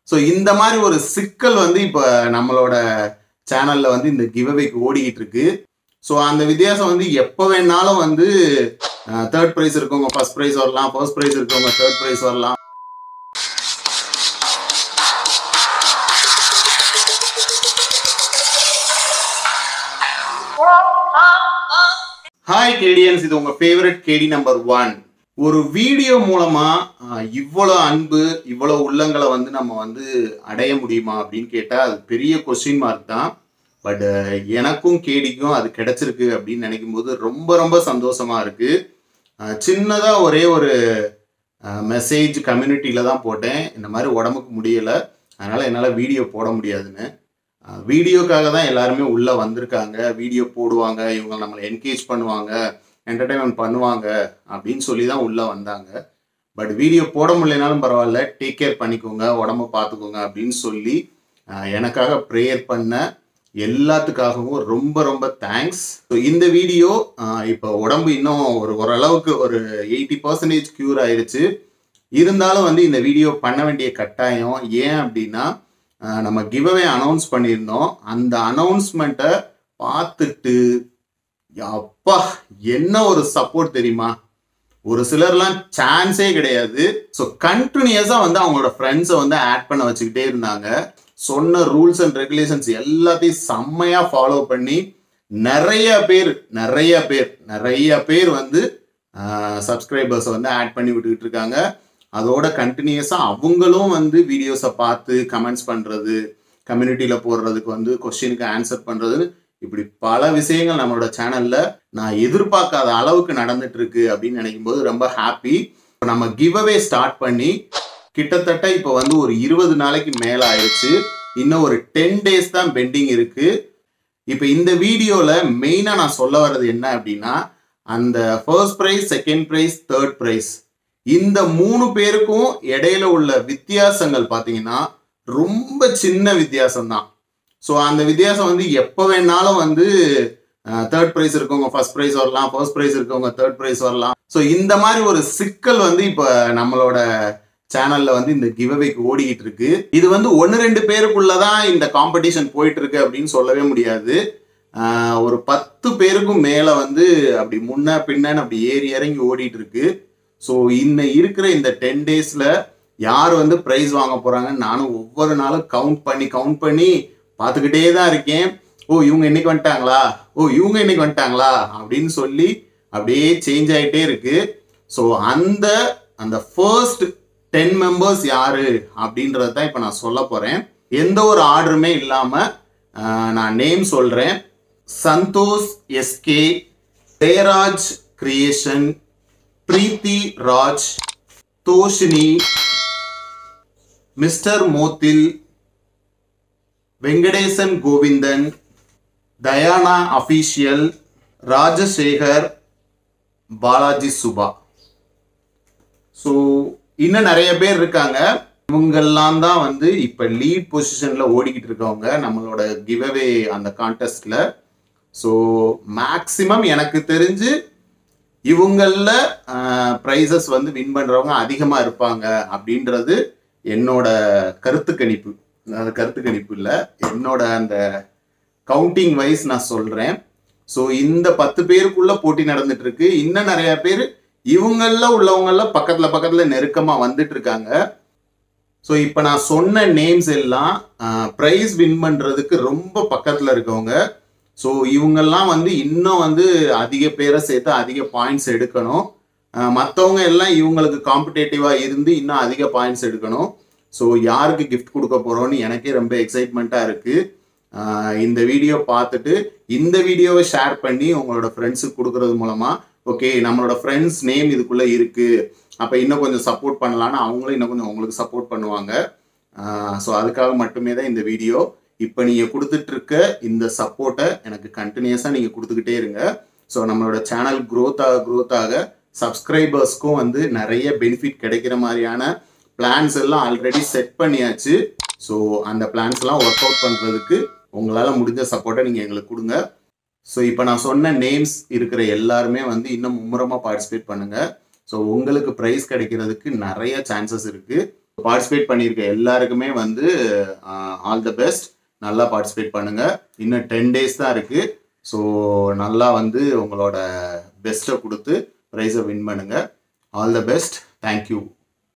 so இந்த மாதிரி ஒரு சிக்கல் வந்து இப்போ நம்மளோட சேனல்ல வந்து இந்த கிவ்அவேக்கு ஓடிக்கிட்டு இருக்கு ஸோ அந்த வித்தியாசம் வந்து எப்போ வேணாலும் வந்து தேர்ட் ப்ரைஸ் இருக்கவங்க ஃபர்ஸ்ட் ப்ரைஸ் வரலாம் ஃபர்ஸ்ட் ப்ரைஸ் இருக்கவங்க தேர்ட் ப்ரைஸ் வரலாம் ஹாய் கேடியன்ஸ் இது உங்க ஃபேவரட் கேடி நம்பர் ஒன் ஒரு வீடியோ மூலமா அஹ், இவ்வளோ அன்பு இவ்வளோ உள்ளங்களை வந்து நம்ம வந்து அடைய முடியுமா அப்படின்னு கேட்டால் அது பெரிய கொஸ்டின் மார்க் தான் பட் எனக்கும் கேடிக்கும் அது கிடைச்சிருக்கு அப்படின்னு நினைக்கும் போது ரொம்ப ரொம்ப சந்தோஷமா இருக்கு அஹ், சின்னதா ஒரே ஒரு மெசேஜ் கம்யூனிட்டியில தான் போட்டேன் இந்த மாதிரி உடம்புக்கு முடியல அதனால என்னால் வீடியோ போட முடியாதுன்னு அஹ், வீடியோக்காக தான் எல்லாருமே உள்ள வந்திருக்காங்க வீடியோ போடுவாங்க இவங்க நம்மளை என்கேஜ் பண்ணுவாங்க என்டர்டைன்மெண்ட் பண்ணுவாங்க அப்படின்னு சொல்லி தான் உள்ள வந்தாங்க பட் வீடியோ போட முடியலனாலும் பரவாயில்ல டேக் கேர் பண்ணிக்கோங்க உடம்ப பார்த்துக்கோங்க அப்படின்னு சொல்லி அஹ், எனக்காக ப்ரேயர் பண்ண எல்லாத்துக்காகவும் ரொம்ப ரொம்ப தேங்க்ஸ் இந்த வீடியோ இப்போ உடம்பு இன்னும் ஒரு ஓரளவுக்கு ஒரு எயிட்டி பர்சன்டேஜ் க்யூர் ஆயிருச்சு இருந்தாலும் வந்து இந்த வீடியோ பண்ண வேண்டிய கட்டாயம் ஏன் அப்படின்னா அஹ், நம்ம கிவ்அவே அனௌன்ஸ் பண்ணியிருந்தோம் அந்த அனௌன்ஸ்மெண்ட்டை பார்த்துட்டு அப்பா என்ன ஒரு சப்போர்ட் தெரியுமா ஒரு சிலர்லாம் சான்ஸே கிடையாது ஸோ கண்டினியூஸாக வந்து அவங்களோட ஃப்ரெண்ட்ஸை வந்து ஆட் பண்ண வச்சுக்கிட்டே இருந்தாங்க சொன்ன ரூல்ஸ் அண்ட் ரெகுலேஷன்ஸ் எல்லாத்தையும் செம்மையா ஃபாலோ பண்ணி நிறைய பேர் நிறைய பேர் நிறைய பேர் வந்து சப்ஸ்கிரைபர்ஸை வந்து ஆட் பண்ணி விட்டுக்கிட்டு இருக்காங்க அதோட கண்டினியூஸாக அவங்களும் வந்து வீடியோஸை பார்த்து கமெண்ட்ஸ் பண்ணுறது கம்யூனிட்டியில் போடுறதுக்கு வந்து கொஸ்டினுக்கு ஆன்சர் பண்ணுறது இப்படி பல விஷயங்கள் நம்மளோட சேனலில் நான் எதிர்பார்க்காத அளவுக்கு நடந்துட்டு இருக்கு அப்படின்னு நினைக்கும் போது ரொம்ப ஹாப்பி நம்ம கிவ்அவே ஸ்டார்ட் பண்ணி கிட்டத்தட்ட இப்போ வந்து ஒரு இருபது நாளைக்கு மேலே ஆயிடுச்சு இன்னும் ஒரு டென் டேஸ் தான் பெண்டிங் இருக்கு இப்போ இந்த வீடியோவில் மெயினாக நான் சொல்ல வர்றது என்ன அப்படின்னா அந்த first prize second prize third prize இந்த மூணு பேருக்கும் இடையில உள்ள வித்தியாசங்கள் பார்த்தீங்கன்னா ரொம்ப சின்ன வித்தியாசம் தான் ஸோ அந்த வித்தியாசம் வந்து எப்போ வேணாலும் வந்து தேர்ட் ப்ரைஸ் இருக்கவங்க ஃபர்ஸ்ட் ப்ரைஸ் வரலாம் ஃபர்ஸ்ட் ப்ரைஸ் இருக்கவங்க தேர்ட் ப்ரைஸ் வரலாம் ஸோ இந்த மாதிரி ஒரு சிக்கல் வந்து இப்போ நம்மளோட சேனல்ல வந்து இந்த கிவ்அவேக்கு ஓடிக்கிட்டு இருக்கு இது வந்து ஒன்று ரெண்டு பேருக்குள்ளதான் இந்த காம்படிஷன் போயிட்டு இருக்கு அப்படின்னு சொல்லவே முடியாது ஆஹ் ஒரு பத்து பேருக்கும் மேல வந்து அப்படி முன்ன பின்னன்னு அப்படி ஏறி இறங்கி ஓடிட்டு இருக்கு ஸோ இன்ன இருக்கிற இந்த டென் டேஸ்ல யார் வந்து ப்ரைஸ் வாங்க போறாங்கன்னு நானும் ஒவ்வொரு நாளும் கவுண்ட் பண்ணி கவுண்ட் பண்ணி பார்த்துக்கிட்டே தான் இருக்கேன் ஓ இவங்க இன்னைக்கு வந்துட்டாங்களா ஓ இவங்க இன்னைக்கு வந்துட்டாங்களா அப்படின்னு சொல்லி அப்படியே சேஞ்ச் ஆயிட்டே இருக்கு ஸோ அந்த அந்த ஃபர்ஸ்ட் டென் மெம்பர்ஸ் யாரு அப்படின்றத தான் இப்போ நான் சொல்ல போறேன் எந்த ஒரு ஆர்டருமே இல்லாம ஆஹ், நான் நேம் சொல்றேன் Santhosh SK Jayaraj creation Preethi Raj Thoshini mister Mothil Venkatesan Govindan Dayana official Rajasekar Balaji Subha so இன்னும் நிறைய பேர் இருக்காங்க இவங்கெல்லாம் தான் வந்து இப்போ லீட் பொசிஷன்ல ஓடிக்கிட்டு இருக்கவங்க நம்மளோட கிவ்அவே அந்த கான்டெஸ்ட்ல ஸோ மேக்சிமம் எனக்கு தெரிஞ்சு இவங்கள ப்ரைஸஸ் வந்து வின் பண்றவங்க அதிகமாக இருப்பாங்க அப்படின்றது என்னோட கருத்து கணிப்பு அதாவது கருத்து கணிப்பு இல்லை என்னோட அந்த கவுண்டிங் வைஸ் நான் சொல்றேன் ஸோ இந்த பத்து பேருக்குள்ள போட்டி நடந்துட்டு இருக்கு இன்னும் நிறைய பேர் இவங்கள உள்ளவங்கள பக்கத்துல பக்கத்துல நெருக்கமா வந்துட்டு இருக்காங்க ஸோ இப்போ நான் சொன்ன நேம்ஸ் எல்லாம் ப்ரைஸ் வின் பண்றதுக்கு ரொம்ப பக்கத்துல இருக்கவங்க ஸோ இவங்கெல்லாம் வந்து இன்னும் வந்து அதிக பேரை சேர்த்து அதிக பாயிண்ட்ஸ் எடுக்கணும் மற்றவங்க எல்லாம் இவங்களுக்கு காம்படேட்டிவாக இருந்து இன்னும் அதிக பாயிண்ட்ஸ் எடுக்கணும் ஸோ யாருக்கு கிஃப்ட் கொடுக்க போகிறோன்னு எனக்கே ரொம்ப எக்ஸைட்மெண்ட்டாக இருக்குது இந்த வீடியோ பார்த்துட்டு இந்த வீடியோவை ஷேர் பண்ணி உங்களோட ஃப்ரெண்ட்ஸுக்கு கொடுக்கறது மூலமாக ஓகே நம்மளோட ஃப்ரெண்ட்ஸ் நேம் இதுக்குள்ளே இருக்குது அப்போ இன்னும் கொஞ்சம் சப்போர்ட் பண்ணலான்னு அவங்களும் இன்னும் கொஞ்சம் உங்களுக்கு சப்போர்ட் பண்ணுவாங்க ஸோ அதுக்காக மட்டுமே தான் இந்த வீடியோ இப்போ நீங்கள் கொடுத்துட்ருக்க இந்த சப்போர்ட்டை எனக்கு கண்டினியூஸாக நீங்கள் கொடுத்துக்கிட்டே இருங்க ஸோ நம்மளோட சேனல் growth ஆக growth ஆக சப்ஸ்கிரைபர்ஸ்க்கும் வந்து நிறைய பெனிஃபிட் கிடைக்கிற மாதிரியான பிளான்ஸ் எல்லாம் ஆல்ரெடி செட் பண்ணியாச்சு ஸோ அந்த பிளான்ஸ் எல்லாம் ஒர்க் அவுட் பண்ணுறதுக்கு உங்களால் முடிஞ்ச சப்போர்ட்டை நீங்கள் எங்களுக்கு கொடுங்க ஸோ இப்போ நான் சொன்ன நேம்ஸ் இருக்கிற எல்லாருமே வந்து இன்னும் மும்முரமாக பார்ட்டிசிபேட் பண்ணுங்க ஸோ உங்களுக்கு ப்ரைஸ் கிடைக்கிறதுக்கு நிறைய சான்சஸ் இருக்கு பார்ட்டிசிபேட் பண்ணியிருக்க எல்லாருக்குமே வந்து ஆல் த பெஸ்ட் நல்லா பார்ட்டிசிபேட் பண்ணுங்க இன்னும் டென் டேஸ் தான் இருக்கு ஸோ நல்லா வந்து உங்களோட பெஸ்ட்டை கொடுத்து ப்ரைஸை வின் பண்ணுங்க ஆல் த பெஸ்ட் தேங்க்யூ